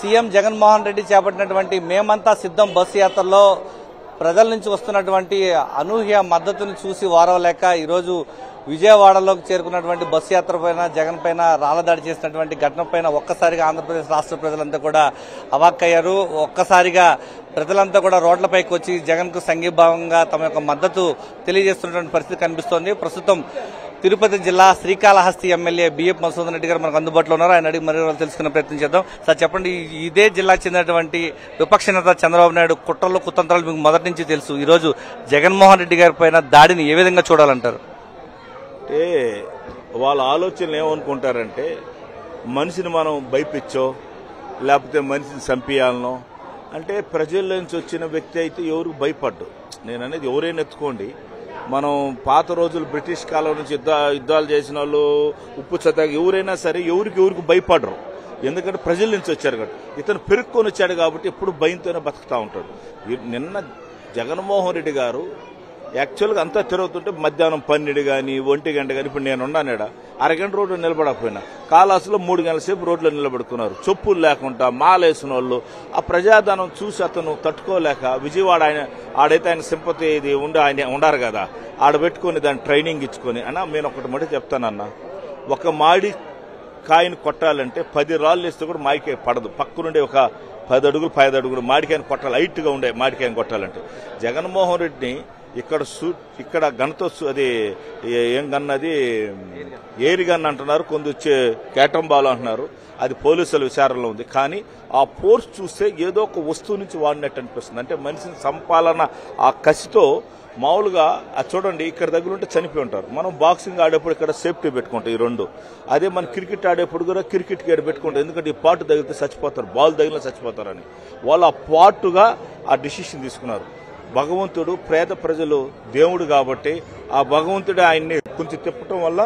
CM Jaganmohan Reddy చేపట్టినటువంటి మేమంతా సిద్ధం బస్సు యాత్రలో ప్రజల నుంచి వస్తున్నటువంటి అనూహ్య మద్దతుని చూసి వారవలేక ఈరోజు విజయవాడలోకి చేరుకున్నటువంటి బస్సు యాత్ర పైన జగన్ పైన రాళ్లదాడి చేసినటువంటి ఘటన పైన ఒక్కసారిగా ఆంధ్రప్రదేశ్ రాష్ట్ర ప్రజలంతా కూడా అవాక్కయ్యారు ఒక్కసారిగా ప్రజలంతా కూడా రోడ్లపైకి వచ్చి జగన్ కు సంఘీభావంగా తమ యొక్క మద్దతు తెలియజేస్తున్నటువంటి పరిస్థితి కనిపిస్తోంది ప్రస్తుతం తిరుపతి జిల్లా శ్రీకాళహస్తి ఎమ్మెల్యే బిఎఫ్ మసూదన్ రెడ్డి గారు మనకు అందుబాటులో ఉన్నారు ఆయన అడిగి మరి వివరాలు తెలుసుకునే ప్రయత్నం చేద్దాం సార్ చెప్పండి ఇదే జిల్లాకు చెందినటువంటి విపక్ష నేత చంద్రబాబు నాయుడు కుట్రలు కుతంత్రాలు మీకు మొదటి నుంచి తెలుసు ఈ రోజు జగన్మోహన్ రెడ్డి గారి పైన దాడిని ఏ విధంగా చూడాలంటారు అంటే వాళ్ళ ఆలోచనలు ఏమనుకుంటారంటే మనిషిని మనం భయపించో లేకపోతే మనిషిని చంపేయాలనో అంటే ప్రజల నుంచి వచ్చిన వ్యక్తి అయితే ఎవరికి భయపడ్డు నేను అనేది ఎవరైనా ఎత్తుకోండి మనం పాత రోజులు బ్రిటిష్ కాలం నుంచి యుద్ధ యుద్ధాలు చేసిన వాళ్ళు ఉప్పు చత ఎవరైనా సరే ఎవరికి ఎవరికి భయపడరు ఎందుకంటే ప్రజల నుంచి వచ్చారు కాబట్టి ఇతను పెరుక్కొని వచ్చాడు కాబట్టి ఎప్పుడు భయంతోనే బతుకుతా ఉంటాడు ఈ- నిన్న జగన్మోహన్ రెడ్డి గారు యాక్చువల్గా అంతా తిరుగుతుంటే మధ్యాహ్నం పన్నెండు కానీ ఒంటి గంట కానీ ఇప్పుడు నేను ఉన్నానేడ అరగంట రోడ్డు నిలబడకపోయినా కాలాసులో మూడు గంటల సేపు రోడ్లో నిలబడుకున్నారు చెప్పులు లేకుండా మాలేసిన వాళ్ళు ఆ ప్రజాధనం చూసి అతను తట్టుకోలేక విజయవాడ ఆయన ఆడైతే ఆయన సింపతి ఇది ఉండి ఆయన ఉండారు కదా ఆడ పెట్టుకొని దాన్ని ట్రైనింగ్ ఇచ్చుకొని అన్న నేను ఒకటి మటు చెప్తానన్నా ఒక మాడి కాయను కొట్టాలంటే పది రాళ్ళు వేస్తే కూడా మాడికాయ పడదు పక్కనుండే ఒక పది అడుగులు పది అడుగులు మాడికాయను కొట్టాలి హైట్గా ఉండే మాడికాయను కొట్టాలంటే జగన్మోహన్ రెడ్డిని ఇక్కడ సూ ఇక్కడ గన్తో సు- అది ఏ- ఏం గన్ అది ఏరి గన్ అంటున్నారు కొంత వచ్చే కేటంబాలు అంటున్నారు అది పోలీసుల విచారణలో ఉంది కానీ ఆ ఫోర్స్ చూస్తే ఏదో ఒక వస్తువు నుంచి వాడినట్టు అనిపిస్తుంది అంటే మనిషిని సంపాలన ఆ కసితో మామూలుగా అది చూడండి ఇక్కడ దగ్గర ఉంటే చనిపోయి ఉంటారు మనం బాక్సింగ్ ఆడేప్పుడు ఇక్కడ సేఫ్టీ పెట్టుకుంటాం ఈ రెండు అదే మన క్రికెట్ ఆడేప్పుడు కూడా క్రికెట్ గేడ్ పెట్టుకుంటాం ఎందుకంటే ఈ పాటు తగిలితే చచ్చిపోతారు బాల్ తగిలిన చచ్చిపోతారని వాళ్ళు ఆ పాటుగా ఆ డిసిషన్ తీసుకున్నారు భగవంతుడు పేద ప్రజలు దేవుడు కాబట్టి ఆ భగవంతుడు ఆయన్ని కొంచెం తిప్పటం వల్ల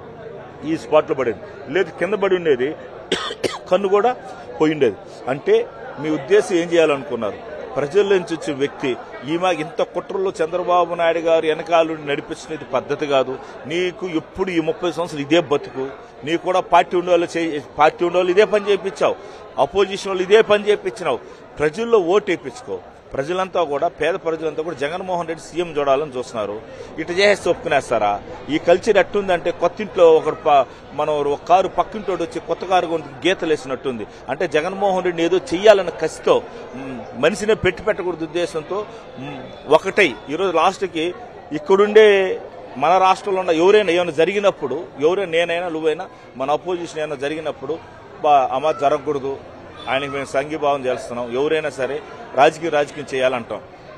ఈ స్పాట్లో పడేది లేదు కింద పడి ఉండేది కన్ను కూడా పోయిండేది అంటే మీ ఉద్దేశం ఏం చేయాలనుకున్నారు ప్రజల నుంచి వచ్చే వ్యక్తి ఈమె ఇంత కుట్రలో చంద్రబాబు నాయుడు గారు వెనకాల నడిపించినది పద్ధతి కాదు నీకు ఎప్పుడు ఈ ముప్పై సంవత్సరాలు ఇదే బతుకు నీకు కూడా పార్టీ ఉండేవాళ్ళు చేయి పార్టీ ఉండేవాళ్ళు ఇదే పని చేయించావు అపోజిషన్ వాళ్ళు ఇదే పని చేయించినావు ప్రజల్లో ఓటు వేయించుకో ప్రజలంతా కూడా పేద ప్రజలంతా కూడా జగన్మోహన్ రెడ్డి సీఎం చూడాలని చూస్తున్నారు ఇటు చేసేసి ఒప్పుకునేస్తారా ఈ కల్చర్ ఎట్టుందంటే కొత్త ఇంట్లో ఒకడు ప- మనం ఒక కారు పక్కింటోడు వచ్చి కొత్త కారు కొని గీతలు వేసినట్టుంది అంటే జగన్మోహన్ రెడ్డి ఏదో చెయ్యాలన్న కసితో మ్, మనిషినే పెట్టి పెట్టకూడదు ఉద్దేశంతో మ్, ఒకటై ఈరోజు లాస్ట్కి ఇక్కడుండే మన రాష్ట్రంలో ఉన్న ఎవరైనా ఏమైనా జరిగినప్పుడు ఎవరైనా నేనైనా నువ్వైనా మన అపోజిషన్ ఏమైనా జరిగినప్పుడు బా అమ్మ జరగకూడదు ఆయనకి మేము సంఘీభావం చేస్తున్నాం ఎవరైనా సరే రాజకీయ రాజకీయం చేయాలంటాం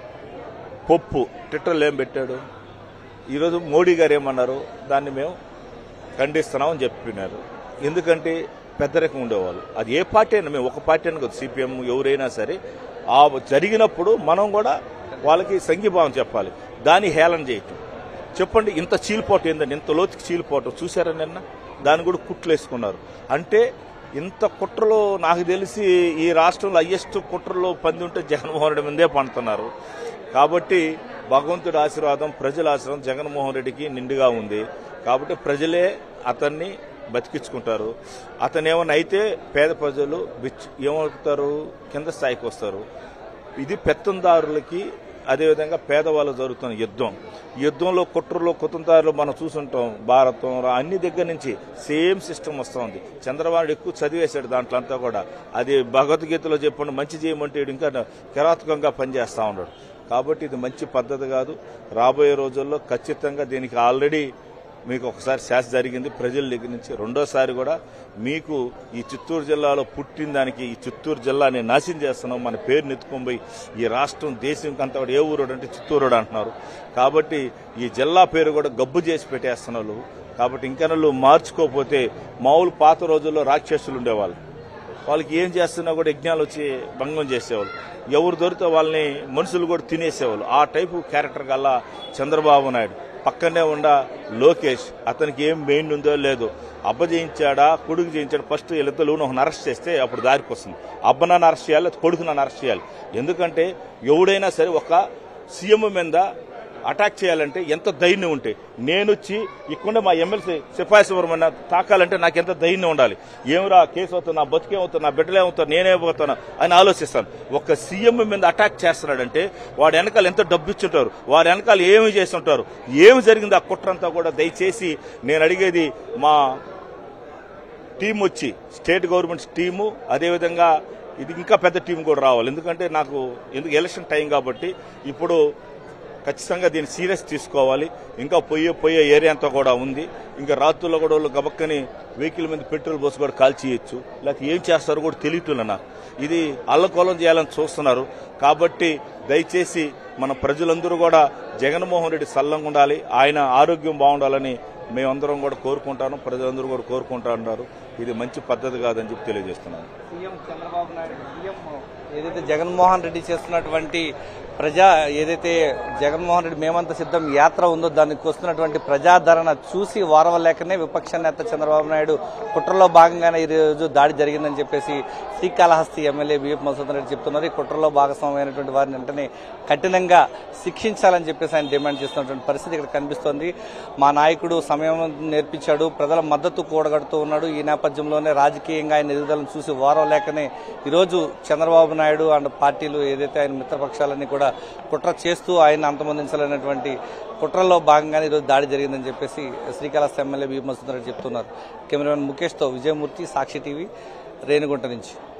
పప్పు ట్విట్టర్లో ఏం పెట్టాడు ఈరోజు మోడీ గారు ఏమన్నారు దాన్ని మేము ఖండిస్తున్నాం అని చెప్పినారు ఎందుకంటే పెద్దరికం ఉండేవాళ్ళు అది ఏ పార్టీ అయినా మేము ఒక పార్టీ అని కాదు సిపిఎం ఎవరైనా సరే ఆ జరిగినప్పుడు మనం కూడా వాళ్ళకి సంఘీభావం చెప్పాలి దాన్ని హేళన చేయటం చెప్పండి ఇంత చీలిపోటు ఏందండి ఇంత లోతుకి చీలిపోవటం చూసారా నిన్న దాన్ని కూడా కుట్లు వేసుకున్నారు అంటే ఇంత కుట్రలో నాకు తెలిసి ఈ రాష్ట్రంలో హయ్యెస్ట్ కుట్రలో పంది ఉంటే జగన్మోహన్ రెడ్డి ముందే పండుతున్నారు కాబట్టి భగవంతుడి ఆశీర్వాదం ప్రజల ఆశీర్వాదం జగన్మోహన్ రెడ్డికి నిండుగా ఉంది కాబట్టి ప్రజలే అతన్ని బతికించుకుంటారు అతను ఏమన్నా అయితే పేద ప్రజలు బిచ్ ఏమవుతారు కింద స్థాయికి వస్తారు ఇది పెత్తందారులకి అదేవిధంగా పేదవాళ్ళు జరుగుతున్న యుద్ధం ఈ యుద్ధంలో కుట్రలో కుతందారులు మనం చూసుంటాం భారతం రా- అన్ని దగ్గర నుంచి సేమ్ సిస్టమ్ వస్తుంది చంద్రబాబు ఎక్కువ చదివేశాడు దాంట్లో అంతా కూడా అది భగవద్గీతలో చెప్పండి మంచి చేయమంటే ఈడు ఇంకా కిరాతకంగా పనిచేస్తా ఉన్నాడు కాబట్టి ఇది మంచి పద్ధతి కాదు రాబోయే రోజుల్లో ఖచ్చితంగా దీనికి ఆల్రెడీ మీకు ఒకసారి శాస జరిగింది ప్రజల దగ్గర నుంచి రెండోసారి కూడా మీకు ఈ చిత్తూరు జిల్లాలో పుట్టిన దానికి ఈ చిత్తూరు జిల్లాని నాశనం చేస్తున్నాం మన పేరు నెత్తుకొని పోయి ఈ రాష్ట్రం దేశం అంతా కూడా ఏ ఊరోడు అంటే చిత్తూరుడు అంటున్నారు కాబట్టి ఈ జిల్లా పేరు కూడా గబ్బు చేసి పెట్టేస్తున్నారు కాబట్టి ఇంకా వాళ్ళు మార్చుకోకపోతే మామూలు పాత రోజుల్లో రాక్షసులు ఉండేవాళ్ళు వాళ్ళకి ఏం చేస్తున్నా కూడా యజ్ఞాలు వచ్చి భంగం చేసేవాళ్ళు ఎవరు దొరికితే వాళ్ళని మనుషులు కూడా తినేసేవాళ్ళు ఆ టైపు క్యారెక్టర్ గల్లా చంద్రబాబు నాయుడు పక్కనే ఉండ లోకేష్ అతనికి ఏం మెయిన్ ఉందో లేదో అబ్బ చేయించాడా కొడుకు చేయించాడా ఫస్ట్ వీళ్ళిద్దరు ఒక అరెస్ట్ చేస్తే అప్పుడు దారికి వస్తుంది అబ్బనాన్ని అరెస్ట్ చేయాలి కొడుకు నన్ను అరెస్ట్ చేయాలి ఎందుకంటే ఎవడైనా సరే ఒక సీఎం మీద అటాక్ చేయాలంటే ఎంత ధైర్యం ఉంటే నేను వచ్చి ఇక్కడ మా ఎమ్మెల్సీ సిఫాయి సుబ్రహ్మణ్య తాకాలంటే నాకు ఎంత ధైర్యం ఉండాలి ఏమిరా కేసు అవుతుంది నా బతికేమవుతుంది నా బిడ్డలేమవుతాను నేనేమవుతాను అని ఆలోచిస్తాను ఒక సీఎం మీద అటాక్ చేస్తున్నాడంటే వాడి వెనకాల ఎంత డబ్బు ఇచ్చుంటారు వాడి వెనకాల ఏమి చేస్తుంటారు ఏమి జరిగింది ఆ కుట్రంతా కూడా దయచేసి నేను అడిగేది మా టీం వచ్చి స్టేట్ గవర్నమెంట్ టీము అదేవిధంగా ఇది ఇంకా పెద్ద టీం కూడా రావాలి ఎందుకంటే నాకు ఎందుకు ఎలక్షన్ టైం కాబట్టి ఇప్పుడు ఖచ్చితంగా దీన్ని సీరియస్ తీసుకోవాలి ఇంకా పోయే పోయే ఏరియా అంతా కూడా ఉంది ఇంకా రాత్రుల్లో కూడా వాళ్ళు గబక్కని వెహికల్ మీద పెట్రోల్ పోసి కూడా కాల్చేయచ్చు లేకపోతే ఏం చేస్తారో కూడా తెలియట్లే నాకు ఇది అల్లకోలం చేయాలని చూస్తున్నారు కాబట్టి దయచేసి మన ప్రజలందరూ కూడా జగన్మోహన్ రెడ్డి సల్లంగా ఉండాలి ఆయన ఆరోగ్యం బాగుండాలని మేమందరం కూడా కోరుకుంటాను ప్రజలందరూ కూడా కోరుకుంటా ఉన్నారు ఇది మంచి పద్ధతి కాదని చెప్పి తెలియజేస్తున్నాను సీఎం చంద్రబాబు నాయుడు సీఎం ఏదైతే జగన్మోహన్ రెడ్డి చేస్తున్నటువంటి ప్రజా ఏదైతే జగన్మోహన్ రెడ్డి మేమంత సిద్ధం యాత్ర ఉందో దానికి వస్తున్నటువంటి ప్రజాదరణ చూసి వారవలేకనే విపక్ష నేత చంద్రబాబు నాయుడు కుట్రలో భాగంగానే ఈ రోజు దాడి జరిగిందని చెప్పేసి శ్రీకాళహస్తి ఎమ్మెల్యే బిఎఫ్ మసూదన్ రెడ్డి చెప్తున్నారు ఈ కుట్రలో భాగస్వామైనటువంటి వారిని వెంటనే కఠినంగా శిక్షించాలని చెప్పేసి ఆయన డిమాండ్ చేస్తున్నటువంటి పరిస్థితి ఇక్కడ కనిపిస్తోంది మా నాయకుడు సమయం నేర్పించాడు ప్రజల మద్దతు కూడగడుతూ ఉన్నాడు ఈ నేపథ్యంలోనే రాజకీయంగా ఆయన ఎదుగుదలను చూసి వారం లేకనే ఈరోజు చంద్రబాబు నాయుడు అండ్ పార్టీలు ఏదైతే ఆయన మిత్రపక్షాలన్నీ కూడా కుట్ర చేస్తూ ఆయన అంతమొందించాలనేటువంటి కుట్రలో భాగంగానే ఈరోజు దాడి జరిగిందని చెప్పేసి శ్రీకాళహస్తి ఎమ్మెల్యే బి మసూదన్ రెడ్డి చెప్తున్నారు కెమెరామెన్ ముఖేష్తో విజయమూర్తి సాక్షి టీవీ రేణిగుంట నుంచి